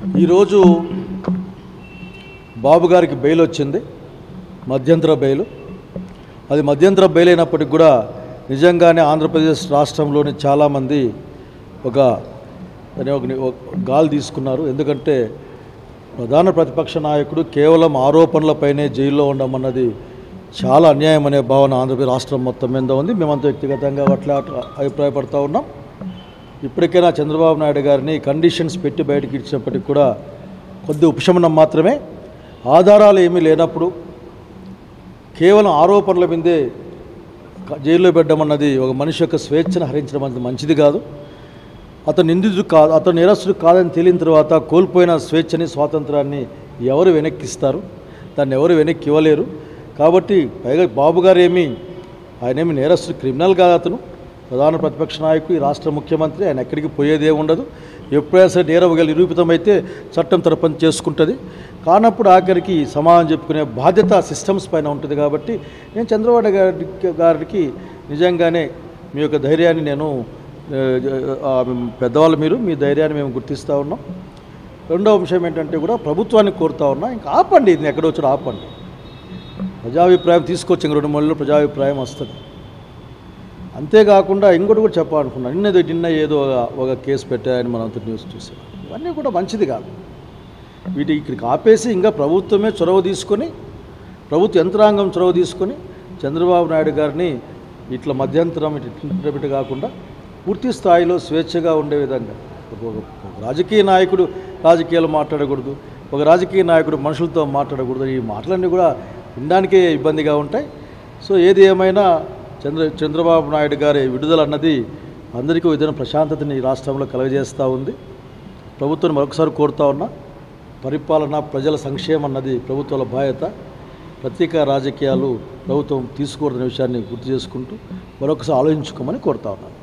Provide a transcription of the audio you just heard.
ఈరోజు బాబు గారికి బెయిల్ వచ్చింది మధ్యంతర బెయిల్ అది మధ్యంతర బెయిల్ అయినప్పటికి కూడా నిజంగానే ఆంధ్రప్రదేశ్ రాష్ట్రంలోని చాలామంది ఒక దాని ఒక ఒక గాలి తీసుకున్నారు ఎందుకంటే ప్రధాన ప్రతిపక్ష నాయకుడు కేవలం ఆరోపణలపైనే జైల్లో ఉండమన్నది చాలా అన్యాయం అనే భావన ఆంధ్రప్రదేశ్ రాష్ట్రం మొత్తం మీద ఉంది మేమంతా వ్యక్తిగతంగా అట్లా అభిప్రాయపడతా ఉన్నాం ఇప్పటికైనా చంద్రబాబు నాయుడు గారిని కండిషన్స్ పెట్టి బయటకి ఇచ్చినప్పటికి కూడా కొద్ది ఉపశమనం మాత్రమే ఆధారాలు ఏమీ లేనప్పుడు కేవలం ఆరోపణల మీదే క- జైల్లో పెట్టమన్నది ఒక మనిషి యొక్క స్వేచ్ఛను హరించడం అంత మంచిది కాదు అతను నిందితుడు కాదు అతను నేరస్తుడు కాదని తేలిన తర్వాత కోల్పోయిన స్వేచ్ఛని స్వాతంత్రాన్ని ఎవరు వెనక్కిస్తారు దాన్ని ఎవరు వెనక్కి ఇవ్వలేరు కాబట్టి పైగా బాబు గారు ఏమి ఆయన ఏమి నేరస్తుడు క్రిమినల్ కాదు అతను ప్రధాన ప్రతిపక్ష నాయకుడు ఈ రాష్ట్ర ముఖ్యమంత్రి ఆయన ఎక్కడికి పోయేదే ఉండదు ఎప్పుడైనా సరే నేరం గల నిరూపితమైతే చట్టం తన పని చేసుకుంటుంది కానప్పుడు ఆఖరికి సమాధానం చెప్పుకునే బాధ్యత సిస్టమ్స్ పైన ఉంటుంది కాబట్టి నేను చంద్రబాబు గారి గారికి నిజంగానే మీ యొక్క ధైర్యాన్ని నేను ఆ, ఆ, పెద్దవాళ్ళు మీరు మీ ధైర్యాన్ని మేము గుర్తిస్తూ ఉన్నాం రెండవ అంశం ఏంటంటే కూడా ప్రభుత్వాన్ని కోరుతా ఉన్నా ఇంకా ఆపండి ఇది ఎక్కడో వచ్చాడు ఆపండి ప్రజాభిప్రాయం తీసుకొచ్చి ఇంక రెండు మూలలో ప్రజాభిప్రాయం వస్తుంది అంతేకాకుండా ఇంకోటి కూడా చెప్పాలనుకున్నాను నిన్న నిన్న ఏదో ఒక- ఒక కేసు పెట్టారని మనం అంత న్యూస్ చూసాం ఇవన్నీ కూడా మంచిది కాదు వీటి ఇక్కడికి ఆపేసి ఇంకా ప్రభుత్వమే చొరవ తీసుకొని ప్రభుత్వ యంత్రాంగం చొరవ తీసుకొని చంద్రబాబు నాయుడు గారిని ఇట్లా మధ్యంతరం ఇటు ఇటు కాకుండా పూర్తి స్థాయిలో స్వేచ్ఛగా ఉండే విధంగా ఒక ఒక- ఒక రాజకీయ నాయకుడు రాజకీయాలు మాట్లాడకూడదు ఒక రాజకీయ నాయకుడు మనుషులతో మాట్లాడకూడదు ఈ మాటలన్నీ కూడా వినడానికే ఇబ్బందిగా ఉంటాయి సో ఏది ఏమైనా చంద్ర చంద్రబాబు నాయుడు గారి విడుదల అన్నది అందరికీ విధంగా ప్రశాంతతని ఈ రాష్ట్రంలో కలుగజేస్తూ ఉంది ప్రభుత్వం మరొకసారి కోరుతా ఉన్నా పరిపాలన ప్రజల సంక్షేమం అన్నది ప్రభుత్వాల బాధ్యత ప్రత్యేక రాజకీయాలు ప్రభుత్వం తీసుకోకూడదనే విషయాన్ని గుర్తు చేసుకుంటూ మరొకసారి ఆలోచించుకోమని కోరుతా ఉన్నాను